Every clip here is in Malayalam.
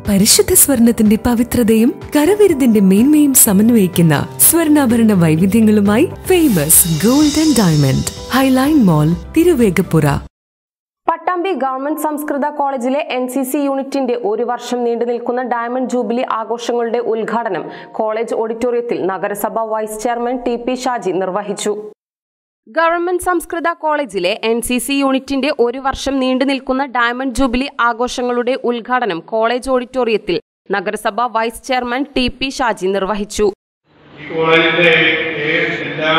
പരിശുദ്ധ സ്വർണത്തിന്റെ പവിത്രതയും കരവിരുതിന്റെ മേന്മയും സമന്വയിക്കുന്ന സ്വർണ്ണാഭരണ വൈവിധ്യങ്ങളുമായി famous gold and diamond Hiline mall Thiruvegappura Pattambi government സംസ്കൃത കോളേജിലെ എൻ സി സി യൂണിറ്റിന്റെ ഒരു വർഷം നീണ്ടു നിൽക്കുന്ന ഡയമണ്ട് ജൂബിലി ആഘോഷങ്ങളുടെ ഉദ്ഘാടനം കോളേജ് ഓഡിറ്റോറിയത്തിൽ നഗരസഭ vice chairman T P Shaji നിർവഹിച്ചു ഗവൺമെന്റ് സംസ്കൃത കോളേജിലെ എൻ സി സി യൂണിറ്റിന്റെ ഒരു വർഷം നീണ്ടു നിൽക്കുന്ന ഡയമണ്ട് ജൂബിലി ആഘോഷങ്ങളുടെ ഉദ്ഘാടനം കോളേജ് ഓഡിറ്റോറിയത്തിൽ നഗരസഭ vice chairman T P Shaji നിർവഹിച്ചു ഈ കോളേജിന്റെ ഏ- എല്ലാ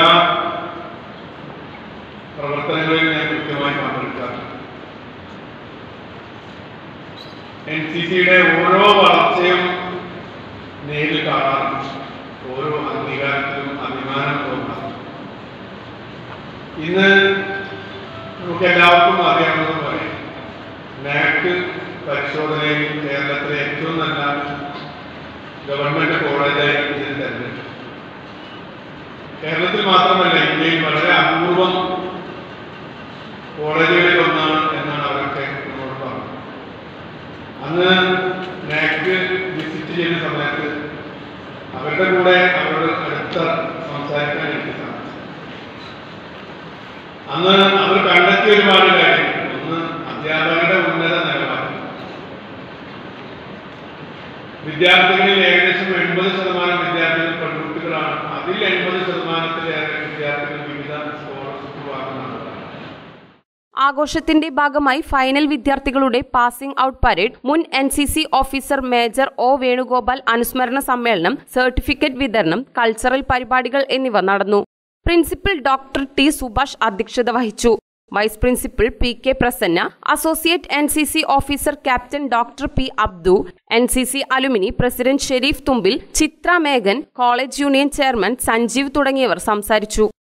പ്രവർത്തനങ്ങളിലും ഞാൻ കൃത്യമായി പങ്കെടുക്കാറുണ്ട് എൻ സി സിയുടെ ഓരോ വളർച്ചയും നേരിൽ കാണാറുണ്ട് ഓരോ അംഗീകാരത്തിലും അഭിമാനം തോന്നാറുണ്ട് ഇന്ന് നമുക്ക് എല്ലാവർക്കും അറിയാവുന്നത് പോലെ നാക് പരിശോധനയിൽ കേരളത്തിലെ ഏറ്റവും നല്ല ഗവൺമെന്റ് കോളേജായി ഇതിന് തെരഞ്ഞെടുത്തു കേരളത്തിൽ മാത്രമല്ല ഇന്ത്യയിൽ വളരെ അപൂർവം കോളേജുകളിൽ ഒന്നാണ് എന്നാണ് അവരൊക്കെ നമ്മളോട് പറഞ്ഞത് അന്ന് നാക്ക് വിസിറ്റ് ചെയ്യുന്ന സമയത്ത് അവരുടെ കൂടെ അവരോട് അടുത്ത സംസാരിക്കാൻ എനിക്ക് സാധിച്ചു അന്ന് അവർ കണ്ടെത്തിയ ഒരുപാട് കാര്യങ്ങൾ ഒന്ന് അധ്യാപകരുടെ ഉന്നത നിലവാരം വിദ്യാർത്ഥികളിൽ ഏകദേശം എൺപത് ശതമാനം വിദ്യാർത്ഥികൾ പെൺകുട്ടികളാണ് അതിൽ എൺപത് ശതമാനത്തിലേറെ വിദ്യാർത്ഥികൾ വിവിധ സ്കോളർഷിപ്പ് വാങ്ങുന്നതാണ് ആഘോഷത്തിന്റെ ഭാഗമായി ഫൈനൽ വിദ്യാർത്ഥികളുടെ പാസിംഗ് ഔട്ട് പരേഡ് മുൻ N C C officer major O Venugopal അനുസ്മരണ സമ്മേളനം സർട്ടിഫിക്കറ്റ് വിതരണം കൾച്ചറൽ പരിപാടികൾ എന്നിവ നടന്നു പ്രിൻസിപ്പൽ ഡോക്ടർ ടി സുഭാഷ് അധ്യക്ഷത വഹിച്ചു vice principal P K Prasanna associate N C C officer captain doctor P Abdu N C C alumni president Sherif Thumbil Chithra മേഘൻ കോളേജ് യൂണിയൻ ചെയർമാൻ സഞ്ജീവ് തുടങ്ങിയവർ സംസാരിച്ചു